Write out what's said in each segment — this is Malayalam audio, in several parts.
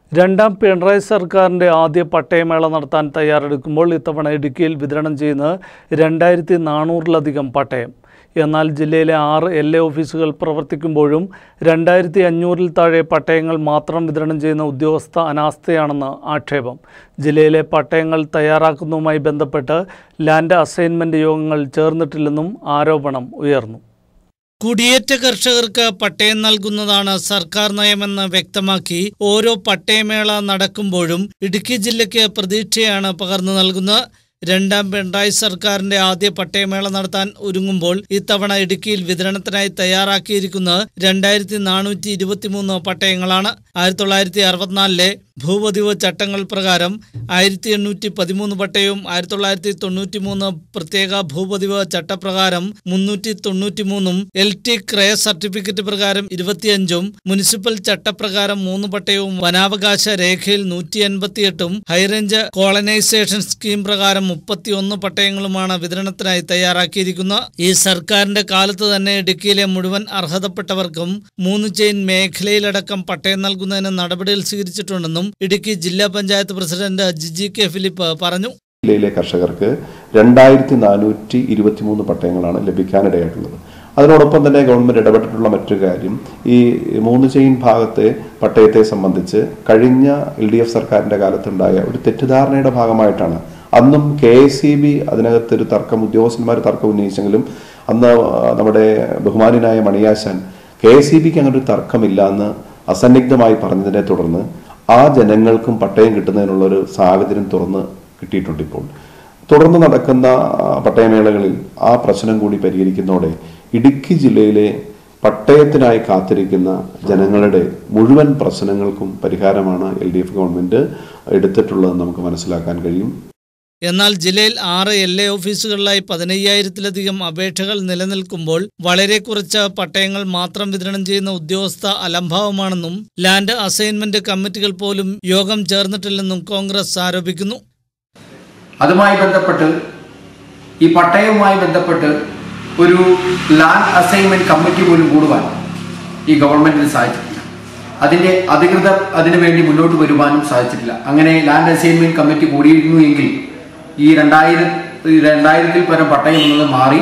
രണ്ടാം പിണറായി സർക്കാരിൻ്റെ ആദ്യ പട്ടയമേള നടത്താൻ തയ്യാറെടുക്കുമ്പോൾ ഇത്തവണ ഇടുക്കിയിൽ വിതരണം ചെയ്യുന്നത് രണ്ടായിരത്തി നാനൂറിലധികം പട്ടയം എന്നാൽ ജില്ലയിലെ ആറ് എൽ എ ഓഫീസുകൾ പ്രവർത്തിക്കുമ്പോഴും രണ്ടായിരത്തി അഞ്ഞൂറിൽ താഴെ പട്ടയങ്ങൾ മാത്രം വിതരണം ചെയ്യുന്ന ഉദ്യോഗസ്ഥ അനാസ്ഥയാണെന്ന് ആക്ഷേപം ജില്ലയിലെ പട്ടയങ്ങൾ തയ്യാറാക്കുന്നതുമായി ബന്ധപ്പെട്ട് ലാൻഡ് അസൈൻമെൻറ്റ് യോഗങ്ങൾ ചേർന്നിട്ടില്ലെന്നും ആരോപണം ഉയർന്നു കുടിയേറ്റ കർഷകർക്ക് പട്ടയം നൽകുന്നതാണ് സർക്കാർ നയമെന്ന് വ്യക്തമാക്കി ഓരോ പട്ടയമേള നടക്കുമ്പോഴും ഇടുക്കി ജില്ലയ്ക്ക് പ്രതീക്ഷയാണ് പകർന്നു നൽകുന്നത് രണ്ടാം പിണറായി സർക്കാരിന്റെ ആദ്യ പട്ടയമേള നടത്താൻ ഒരുങ്ങുമ്പോൾ ഇത്തവണ ഇടുക്കിയിൽ വിതരണത്തിനായി തയ്യാറാക്കിയിരിക്കുന്നത് രണ്ടായിരത്തി നാനൂറ്റി ഇരുപത്തിമൂന്ന് പട്ടയങ്ങളാണ് ആയിരത്തി തൊള്ളായിരത്തി അറുപത്തിനാലിലെ ഭൂപതിവ് ചട്ടങ്ങൾ പ്രകാരം ആയിരത്തി എണ്ണൂറ്റി പതിമൂന്ന് പട്ടയവും ആയിരത്തി തൊള്ളായിരത്തി തൊണ്ണൂറ്റി മൂന്ന് പ്രത്യേക ഭൂപതിവ് ചട്ടപ്രകാരം മുന്നൂറ്റി തൊണ്ണൂറ്റി മൂന്നും എൽ ടി ക്രയ സർട്ടിഫിക്കറ്റ് പ്രകാരം ഇരുപത്തിയഞ്ചും മുനിസിപ്പൽ ചട്ടപ്രകാരം മൂന്ന് പട്ടയവും വനാവകാശ രേഖയിൽ നൂറ്റി എൺപത്തിയെട്ടും ഹൈറേഞ്ച് കോളനൈസേഷൻ സ്കീം പ്രകാരം മുപ്പത്തിയൊന്ന് പട്ടയങ്ങളുമാണ് വിതരണത്തിനായി തയ്യാറാക്കിയിരിക്കുന്നത് ഈ സർക്കാരിന്റെ കാലത്ത് തന്നെ ഇടുക്കിയിലെ മുഴുവൻ അർഹതപ്പെട്ടവർക്കും മൂന്ന് ചെയിൻ മേഖലയിലടക്കം പട്ടയം നൽകുന്നതിന് നടപടികൾ സ്വീകരിച്ചിട്ടുണ്ടെന്നും ഇടുക്കി ജില്ലാ panchayat president Jiji K Philip പറഞ്ഞു ജില്ലയിലെ കർഷകർക്ക് രണ്ടായിരത്തി നാനൂറ്റി ഇരുപത്തിമൂന്ന് പട്ടയങ്ങളാണ് ലഭിക്കാനിടയായിട്ടുള്ളത് അതിനോടൊപ്പം തന്നെ ഗവൺമെന്റ് ഇടപെട്ടിട്ടുള്ള മറ്റൊരു കാര്യം ഈ മൂന്ന് ചെയിൻ ഭാഗത്തെ പട്ടയത്തെ സംബന്ധിച്ച് കഴിഞ്ഞ എൽ ഡി എഫ് സർക്കാരിന്റെ കാലത്തുണ്ടായ ഒരു തെറ്റിദ്ധാരണയുടെ ഭാഗമായിട്ടാണ് അന്നും കെ എസ് സി ബി അതിനകത്തൊരു തർക്കം ഉദ്യോഗസ്ഥന്മാർ തർക്കം ഉന്നയിച്ചെങ്കിലും അന്ന് നമ്മുടെ ബഹുമാനായ മണിയാശാൻ കെ എസ് സി ബിക്ക് അങ്ങനെ ഒരു തർക്കമില്ല എന്ന് അസന്നിഗ്ധമായി പറഞ്ഞതിനെ തുടർന്ന് ആ ജനങ്ങൾക്കും പട്ടയം കിട്ടുന്നതിനുള്ള ഒരു സാഹചര്യം തുറന്ന് കിട്ടിയിട്ടുണ്ട് ഇപ്പോൾ തുടർന്ന് നടക്കുന്ന ആ, പട്ടയമേളകളിൽ ആ പ്രശ്നം കൂടി പരിഹരിക്കുന്നതോടെ ഇടുക്കി ജില്ലയിലെ പട്ടയത്തിനായി കാത്തിരിക്കുന്ന ജനങ്ങളുടെ മുഴുവൻ പ്രശ്നങ്ങൾക്കും പരിഹാരമാണ് എൽ ഡി എഫ് ഗവൺമെന്റ് എടുത്തിട്ടുള്ളതെന്ന് നമുക്ക് മനസ്സിലാക്കാൻ കഴിയും എന്നാൽ ജില്ലയിൽ ആറ് എൽ എ ഓഫീസുകളിലായി പതിനയ്യായിരത്തിലധികം അപേക്ഷകൾ നിലനിൽക്കുമ്പോൾ വളരെ കുറച്ച് പട്ടയങ്ങൾ മാത്രം വിതരണം ചെയ്യുന്ന ഉദ്യോഗസ്ഥ അലംഭാവമാണെന്നും ലാൻഡ് അസൈൻമെന്റ് കമ്മിറ്റികൾ പോലും യോഗം ചേർന്നിട്ടില്ലെന്നും കോൺഗ്രസ് ആരോപിക്കുന്നു അതുമായി ബന്ധപ്പെട്ട് ഈ പട്ടയവുമായി ബന്ധപ്പെട്ട് ഒരു ലാൻഡ് അസൈൻമെന്റ് കമ്മിറ്റി പോലും കൂടുവാൻ ഈ ഗവൺമെന്റിന് സാധിച്ചിട്ടില്ല അതിന്റെ അധികൃതർ അതിനുവേണ്ടി മുന്നോട്ട് വരുവാനും സാധിച്ചിട്ടില്ല അങ്ങനെ ലാൻഡ് അസൈൻമെന്റ് കമ്മിറ്റി കൂടിയിരുന്നു എങ്കിൽ ഈ രണ്ടായിരം രണ്ടായിരത്തിൽ പരം പട്ടയം എന്നത് മാറി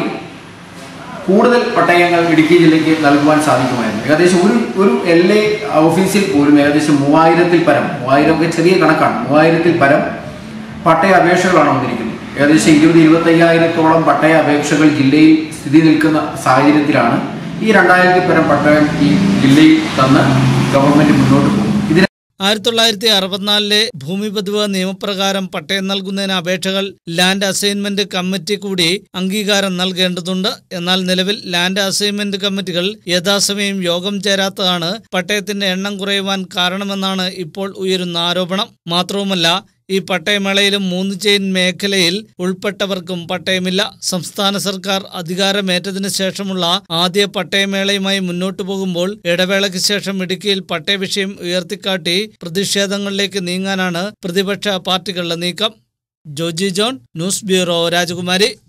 കൂടുതൽ പട്ടയങ്ങൾ ഇടുക്കി ജില്ലയ്ക്ക് നൽകുവാൻ സാധിക്കുമായിരുന്നു ഏകദേശം ഒരു ഒരു എൽ എ ഓഫീസിൽ പോലും ഏകദേശം മൂവായിരത്തിൽ പരം മൂവായിരം ഒക്കെ ചെറിയ കണക്കാണ് മൂവായിരത്തിൽ പരം പട്ടയ അപേക്ഷകളാണ് വന്നിരിക്കുന്നത് ഏകദേശം ഇരുപത് ഇരുപത്തയ്യായിരത്തോളം പട്ടയ അപേക്ഷകൾ ജില്ലയിൽ സ്ഥിതി നിൽക്കുന്ന സാഹചര്യത്തിലാണ് ഈ രണ്ടായിരത്തി പരം പട്ടയം ഈ ജില്ലയിൽ തന്ന് ഗവൺമെന്റ് മുന്നോട്ട് പോകും ഇതിന് ആയിരത്തി തൊള്ളായിരത്തി അറുപത്തിനാലിലെ ഭൂമി പതിവ് നിയമപ്രകാരം പട്ടയം നൽകുന്നതിന് അപേക്ഷകൾ ലാൻഡ് അസൈൻമെന്റ് കമ്മിറ്റി കൂടി അംഗീകാരം നൽകേണ്ടതുണ്ട് എന്നാൽ നിലവിൽ ലാൻഡ് അസൈൻമെന്റ് കമ്മിറ്റികൾ യഥാസമയം യോഗം ചേരാത്തതാണ് പട്ടയത്തിന്റെ എണ്ണം കുറയുവാൻ കാരണമെന്നാണ് ഇപ്പോൾ ഉയരുന്ന ആരോപണം മാത്രവുമല്ല ഈ പട്ടയമേളയിലും മൂന്ന് ചെയിൻ മേഖലയിൽ ഉൾപ്പെട്ടവർക്കും പട്ടയമില്ല സംസ്ഥാന സർക്കാർ അധികാരമേറ്റതിനു ശേഷമുള്ള ആദ്യ പട്ടയമേളയുമായി മുന്നോട്ടു പോകുമ്പോൾ ഇടവേളയ്ക്ക് ശേഷം ഇടുക്കിയിൽ പട്ടയ വിഷയം ഉയർത്തിക്കാട്ടി പ്രതിഷേധങ്ങളിലേക്ക് നീങ്ങാനാണ് പ്രതിപക്ഷ പാർട്ടികളുടെ നീക്കം ജോജി ജോൺ ന്യൂസ് ബ്യൂറോ രാജകുമാരി